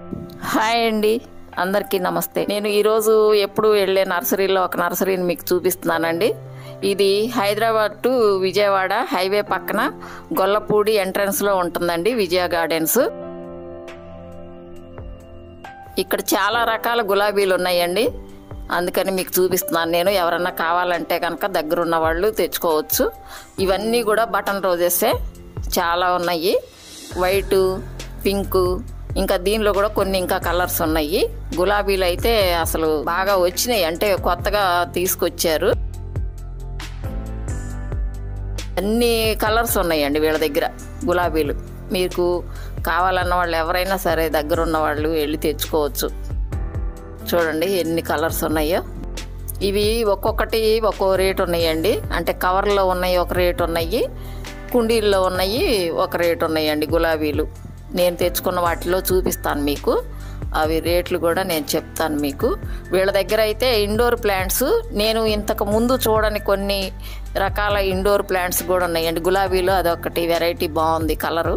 hi అండి అందరికీ నమస్తే నేను ఈరోజు ఎప్పుడు వెళ్ళే నర్సరీలో ఒక నర్సరీని మీకు చూపిస్తున్నానండి ఇది హైదరాబాద్ టు విజయవాడ హైవే పక్కన గొల్లపూడి ఎంట్రన్స్లో ఉంటుందండి విజయ గార్డెన్స్ ఇక్కడ చాలా రకాల గులాబీలు ఉన్నాయండి అందుకని మీకు చూపిస్తున్నాను నేను ఎవరన్నా కావాలంటే కనుక దగ్గరున్న వాళ్ళు తెచ్చుకోవచ్చు ఇవన్నీ కూడా బటన్ రోజెసే చాలా ఉన్నాయి వైటు పింకు ఇంకా దీనిలో కూడా కొన్ని ఇంకా కలర్స్ ఉన్నాయి గులాబీలు అయితే అసలు బాగా వచ్చినాయి అంటే కొత్తగా తీసుకొచ్చారు అన్ని కలర్స్ ఉన్నాయండి వీళ్ళ దగ్గర గులాబీలు మీకు కావాలన్న వాళ్ళు ఎవరైనా సరే దగ్గర ఉన్న వాళ్ళు వెళ్ళి తెచ్చుకోవచ్చు చూడండి ఎన్ని కలర్స్ ఉన్నాయో ఇవి ఒక్కొక్కటి ఒక్కో రేట్ ఉన్నాయండి అంటే కవర్లో ఉన్నాయి ఒక రేట్ ఉన్నాయి కుండీల్లో ఉన్నాయి ఒక రేట్ ఉన్నాయండి గులాబీలు నేను తెచ్చుకున్న వాటిలో చూపిస్తాను మీకు అవి రేట్లు కూడా నేను చెప్తాను మీకు వీళ్ళ దగ్గర అయితే ఇండోర్ ప్లాంట్స్ నేను ఇంతకు ముందు చూడని కొన్ని రకాల ఇండోర్ ప్లాంట్స్ కూడా ఉన్నాయండి గులాబీలో అదొకటి వెరైటీ బాగుంది కలరు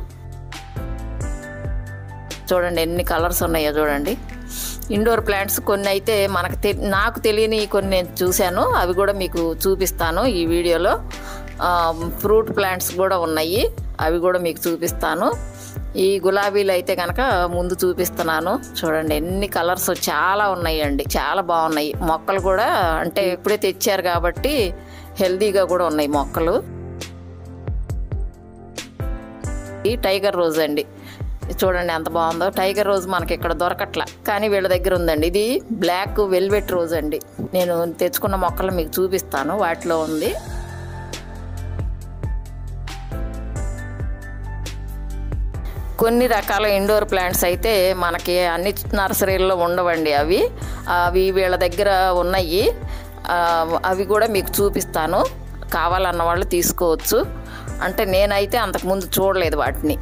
చూడండి ఎన్ని కలర్స్ ఉన్నాయో చూడండి ఇండోర్ ప్లాంట్స్ కొన్ని అయితే మనకు తె నాకు తెలియని కొన్ని నేను చూశాను అవి కూడా మీకు చూపిస్తాను ఈ వీడియోలో ఫ్రూట్ ప్లాంట్స్ కూడా ఉన్నాయి అవి కూడా మీకు చూపిస్తాను ఈ గులాబీలు అయితే కనుక ముందు చూపిస్తున్నాను చూడండి ఎన్ని కలర్స్ చాలా ఉన్నాయండి చాలా బాగున్నాయి మొక్కలు కూడా అంటే ఇప్పుడే తెచ్చారు కాబట్టి హెల్దీగా కూడా ఉన్నాయి మొక్కలు ఈ టైగర్ రోజ్ అండి చూడండి ఎంత బాగుందో టైగర్ రోజ్ మనకి ఇక్కడ దొరకట్ల కానీ వీళ్ళ దగ్గర ఉందండి ఇది బ్లాక్ వెల్వెట్ రోజ్ అండి నేను తెచ్చుకున్న మొక్కలు మీకు చూపిస్తాను వాటిలో ఉంది కొన్ని రకాల ఇండోర్ ప్లాంట్స్ అయితే మనకి అన్ని నర్సరీల్లో ఉండవండి అవి అవి వీళ్ళ దగ్గర ఉన్నాయి ఆ, అవి కూడా మీకు చూపిస్తాను కావాలన్న వాళ్ళు తీసుకోవచ్చు అంటే నేనైతే అంతకుముందు చూడలేదు వాటిని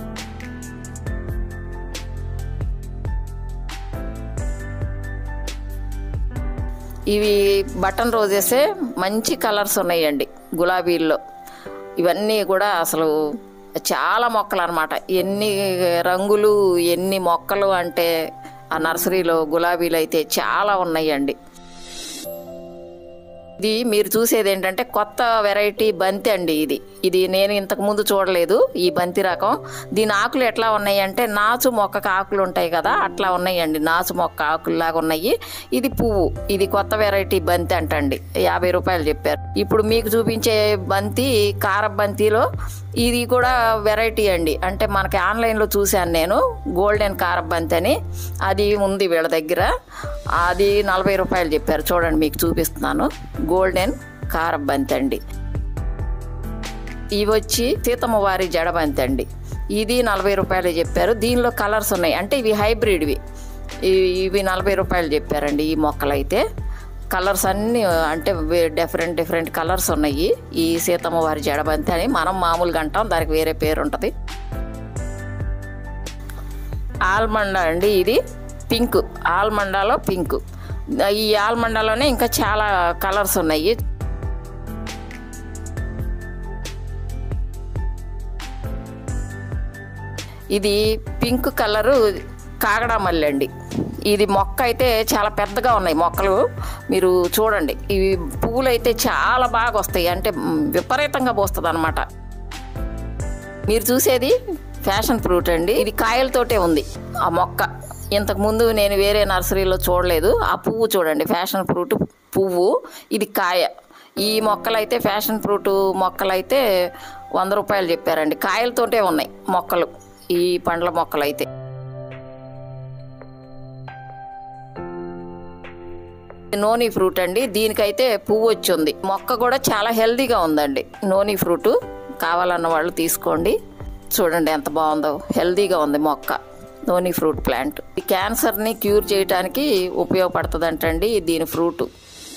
ఇవి బటన్ రోజెసే మంచి కలర్స్ ఉన్నాయండి గులాబీల్లో ఇవన్నీ కూడా అసలు చాలా మొక్కలు అనమాట ఎన్ని రంగులు ఎన్ని మొక్కలు అంటే ఆ నర్సరీలో గులాబీలు అయితే చాలా ఉన్నాయండి ఇది మీరు చూసేది ఏంటంటే కొత్త వెరైటీ బంతి అండి ఇది ఇది నేను ఇంతకు ముందు చూడలేదు ఈ బంతి రకం దీని ఆకులు ఎట్లా ఉన్నాయి అంటే నాచు మొక్కకు ఆకులు ఉంటాయి కదా అట్లా ఉన్నాయండి నాచు మొక్క ఆకుల్లాగా ఉన్నాయి ఇది పువ్వు ఇది కొత్త వెరైటీ బంతి అంటండి యాభై రూపాయలు చెప్పారు ఇప్పుడు మీకు చూపించే బంతి కార బంతిలో ఇది కూడా వెరైటీ అండి అంటే మనకి ఆన్లైన్లో చూశాను నేను గోల్డెన్ కార బంతి అని అది ఉంది వీళ్ళ దగ్గర అది నలభై రూపాయలు చెప్పారు చూడండి మీకు చూపిస్తున్నాను గోల్డెన్ కార బంతి అండి ఇవి వచ్చి సీతమ్మ వారి జడబంతి అండి ఇది నలభై రూపాయలు చెప్పారు దీనిలో కలర్స్ ఉన్నాయి అంటే ఇవి హైబ్రిడ్వి ఇవి ఇవి నలభై రూపాయలు చెప్పారండి ఈ మొక్కలైతే కలర్స్ అన్నీ అంటే డిఫరెంట్ డిఫరెంట్ కలర్స్ ఉన్నాయి ఈ సీతమ్మ వారి జడబంతి అని మనం మామూలుగా అంటాం దానికి వేరే పేరు ఉంటుంది ఆల్మండా అండి ఇది పింక్ ఆల్మండాలో పింక్ ఈ ఆల్మండాలోనే ఇంకా చాలా కలర్స్ ఉన్నాయి ఇది పింక్ కలరు కాగడా మల్లి అండి ఇది మొక్క అయితే చాలా పెద్దగా ఉన్నాయి మొక్కలు మీరు చూడండి ఇవి పువ్వులు అయితే చాలా బాగా వస్తాయి అంటే మ్, విపరీతంగా పోస్తుంది అనమాట మీరు చూసేది ఫ్యాషన్ ఫ్రూట్ అండి ఇది కాయలతోటే ఉంది ఆ మొక్క ఇంతకు ముందు నేను వేరే నర్సరీలో చూడలేదు ఆ పువ్వు చూడండి ఫ్యాషన్ ఫ్రూట్ పువ్వు ఇది కాయ ఈ మొక్కలైతే ఫ్యాషన్ ఫ్రూట్ మొక్కలైతే వంద రూపాయలు చెప్పారండి కాయలతోటే ఉన్నాయి మొక్కలు ఈ పండ్ల మొక్కలైతే నోని ఫ్రూట్ అండి దీనికైతే పువ్వు వచ్చింది మొక్క కూడా చాలా హెల్దీగా ఉందండి నోని ఫ్రూట్ కావాలన్న వాళ్ళు తీసుకోండి చూడండి ఎంత బాగుందో హెల్దీగా ఉంది మొక్క నోని ఫ్రూట్ ప్లాంట్ ఈ క్యాన్సర్ని క్యూర్ చేయడానికి ఉపయోగపడుతుందంటండి దీని ఫ్రూట్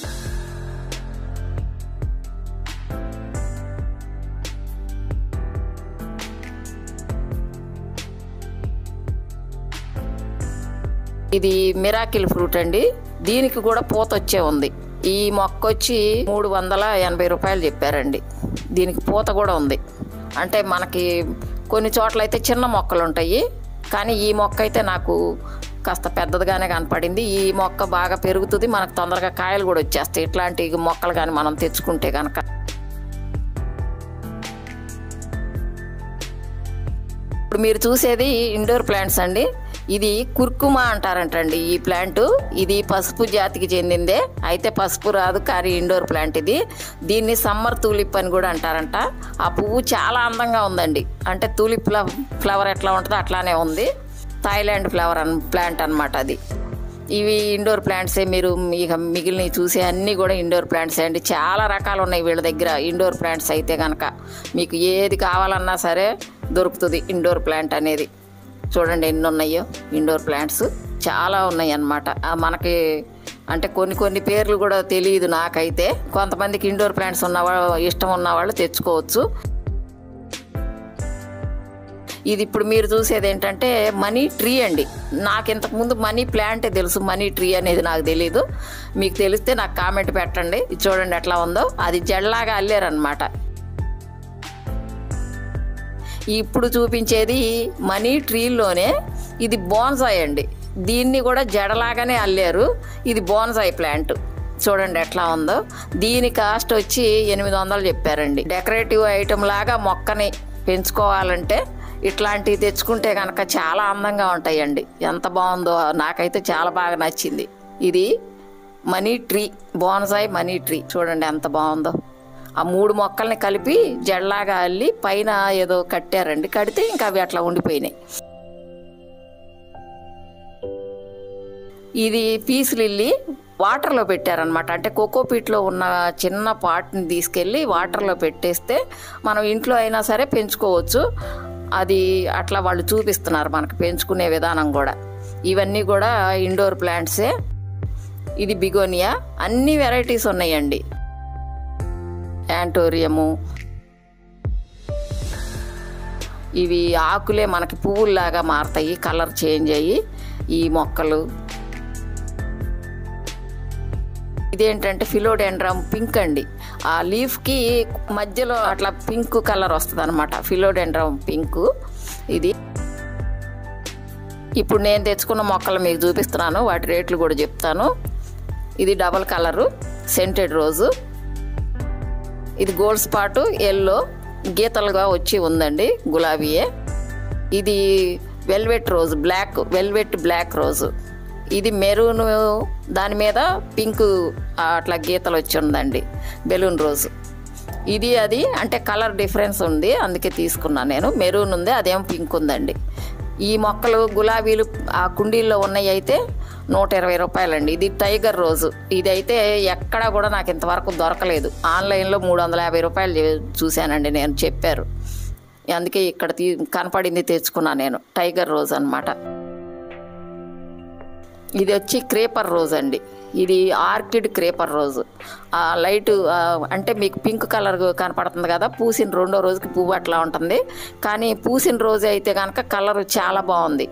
ఇది మిరాకిల్ ఫ్రూట్ అండి దీనికి కూడా పూత వచ్చే ఉంది ఈ మొక్క వచ్చి మూడు వందల ఎనభై రూపాయలు చెప్పారండి దీనికి పూత కూడా ఉంది అంటే మనకి కొన్ని చోట్ల అయితే చిన్న మొక్కలు ఉంటాయి కానీ ఈ మొక్క అయితే నాకు కాస్త పెద్దదిగానే కనపడింది ఈ మొక్క బాగా పెరుగుతుంది మనకు తొందరగా కాయలు కూడా వచ్చేస్తాయి ఇట్లాంటి మొక్కలు కానీ మనం తెచ్చుకుంటే కనుక ఇప్పుడు మీరు చూసేది ఇండోర్ ప్లాంట్స్ అండి ఇది కుర్కుమా అంటారంటండి ఈ ప్లాంట్ ఇది పసుపు జాతికి చెందిందే అయితే పసుపు రాదు కానీ ఇండోర్ ప్లాంట్ ఇది దీన్ని సమ్మర్ తూలిప్ అని కూడా అంటారంట ఆ పువ్వు చాలా అందంగా ఉందండి అంటే తూలిప్ ఫ్లవర్ ఎట్లా ఉంటుందో అట్లానే ఉంది థాయిలాండ్ ఫ్లవర్ అన్ ప్లాంట్ అనమాట అది ఇవి ఇండోర్ ప్లాంట్సే మీరు ఇక మిగిలినవి చూసే అన్నీ కూడా ఇండోర్ ప్లాంట్సే అండి చాలా రకాలు ఉన్నాయి వీళ్ళ దగ్గర ఇండోర్ ప్లాంట్స్ అయితే కనుక మీకు ఏది కావాలన్నా సరే దొరుకుతుంది ఇండోర్ ప్లాంట్ అనేది చూడండి ఎన్ని ఉన్నాయో ఇండోర్ ప్లాంట్స్ చాలా ఉన్నాయి అన్నమాట ఆ మనకి అంటే కొన్ని కొన్ని పేర్లు కూడా తెలియదు నాకైతే కొంతమందికి ఇండోర్ ప్లాంట్స్ ఉన్న ఇష్టం ఉన్న వాళ్ళు తెచ్చుకోవచ్చు ఇది ఇప్పుడు మీరు చూసేది ఏంటంటే మనీ ట్రీ అండి నాకు ఇంతకుముందు మనీ ప్లాంటే తెలుసు మనీ ట్రీ అనేది నాకు తెలీదు మీకు తెలిస్తే నాకు కామెంట్ పెట్టండి ఇది చూడండి ఎట్లా ఉందో అది జడలాగా అల్లారనమాట ఇప్పుడు చూపించేది మనీ ట్రీలోనే ఇది బోన్సాయ్ అండి దీన్ని కూడా జడలాగానే అల్లారు ఇది బోన్సాయ్ ప్లాంట్ చూడండి ఎట్లా ఉందో దీని కాస్ట్ వచ్చి ఎనిమిది వందలు చెప్పారండి డెకరేటివ్ ఐటమ్ లాగా మొక్కని పెంచుకోవాలంటే ఇట్లాంటివి తెచ్చుకుంటే కనుక చాలా అందంగా ఉంటాయండి ఎంత బాగుందో నాకైతే చాలా బాగా నచ్చింది ఇది money tree bonsai money tree చూడండి ఎంత బాగుందో ఆ మూడు మొక్కల్ని కలిపి జడలాగా అల్లి పైన ఏదో కట్టారండి కడితే ఇంకా అవి అట్లా ఉండిపోయినాయి ఇది పీస్ లిల్లీ వాటర్లో పెట్టారనమాట అంటే కోకోపీట్లో ఉన్న చిన్న పాట్ని తీసుకెళ్ళి వాటర్లో పెట్టేస్తే మనం ఇంట్లో అయినా సరే పెంచుకోవచ్చు అది అట్లా వాళ్ళు చూపిస్తున్నారు మనకు పెంచుకునే విధానం కూడా ఇవన్నీ కూడా ఇండోర్ ప్లాంట్సే ఇది బిగోనియా అన్ని వెరైటీస్ ఉన్నాయండి యాంటోరియము ఇవి ఆకులే మనకి పువ్వుల్లాగా మారుతాయి కలర్ చేంజ్ అయ్యి ఈ మొక్కలు ఇదేంటంటే ఫిలోడెండ్రమ్ పింక్ అండి ఆ లీఫ్కి మధ్యలో అట్లా పింక్ కలర్ వస్తుంది అనమాట ఫిలోడెండ్రమ్ పింక్ ఇది ఇప్పుడు నేను తెచ్చుకున్న మొక్కలు మీకు చూపిస్తున్నాను వాటి రేట్లు కూడా చెప్తాను ఇది డబల్ కలరు సెంటెడ్ రోజు ఇది గోల్డ్ స్పాటు ఎల్లో గీతలుగా వచ్చి ఉందండి గులాబీయే ఇది velvet rose black velvet black rose ఇది మెరూన్ దాని మీద పింక్ అట్లా గీతలు వచ్చి ఉందండి బెలూన్ రోజు ఇది అది అంటే కలర్ డిఫరెన్స్ ఉంది అందుకే తీసుకున్నాను నేను మెరూన్ ఉంది అదేమో పింక్ ఉందండి ఈ మొక్కలు గులాబీలు ఆ కుండీల్లో ఉన్నాయి అయితే నూట ఇరవై రూపాయలండి ఇది టైగర్ రోజు ఇది అయితే ఎక్కడా కూడా నాకు ఇంతవరకు దొరకలేదు ఆన్లైన్లో మూడు వందల యాభై రూపాయలు చే- చూశానండి నేను చెప్పారు అందుకే ఇక్కడ తీ కనపడింది తెచ్చుకున్నాను నేను టైగర్ రోజ్ అన్నమాట ఇది వచ్చి క్రేపర్ రోజ్ అండి ఇది ఆర్కిడ్ క్రేపర్ రోజు ఆ లైట్ ఆ, అంటే మీకు పింక్ కలర్ కనపడుతుంది కదా పూసిన రెండో రోజుకి పువ్వు అట్లా ఉంటుంది కానీ పూసిన రోజు అయితే కనుక కలర్ చాలా బాగుంది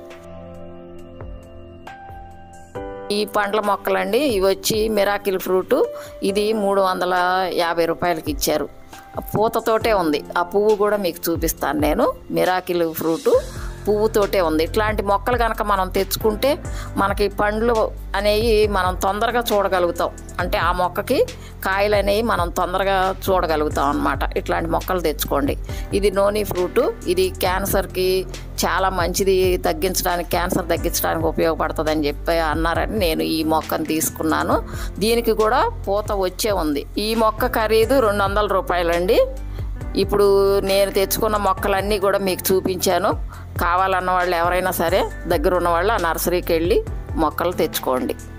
ఈ పండ్ల మొక్కలండి ఇవి వచ్చి మిరాకిల్ ఫ్రూట్ ఇది మూడు వందల యాభై రూపాయలకి ఇచ్చారు పూతతోటే ఉంది ఆ పువ్వు కూడా మీకు చూపిస్తాను నేను మిరాకిల్ ఫ్రూటు పువ్వుతోటే ఉంది ఇట్లాంటి మొక్కలు కనుక మనం తెచ్చుకుంటే మనకి పండ్లు అనేవి మనం తొందరగా చూడగలుగుతాం అంటే ఆ మొక్కకి కాయలు అనేవి మనం తొందరగా చూడగలుగుతాం అన్నమాట ఇట్లాంటి మొక్కలు తెచ్చుకోండి ఇది నోని ఫ్రూటు ఇది క్యాన్సర్కి చాలా మంచిది తగ్గించడానికి క్యాన్సర్ తగ్గించడానికి ఉపయోగపడుతుందని చెప్పి అన్నారని నేను ఈ మొక్కను తీసుకున్నాను దీనికి కూడా పూత వచ్చే ఉంది ఈ మొక్క ఖరీదు రెండు వందల రూపాయలండి ఇప్పుడు నేను తెచ్చుకున్న మొక్కలన్నీ కూడా మీకు చూపించాను కావాలన్న వాళ్ళు ఎవరైనా సరే దగ్గర ఉన్న వాళ్ళు ఆ నర్సరీకి వెళ్ళి మొక్కలు తెచ్చుకోండి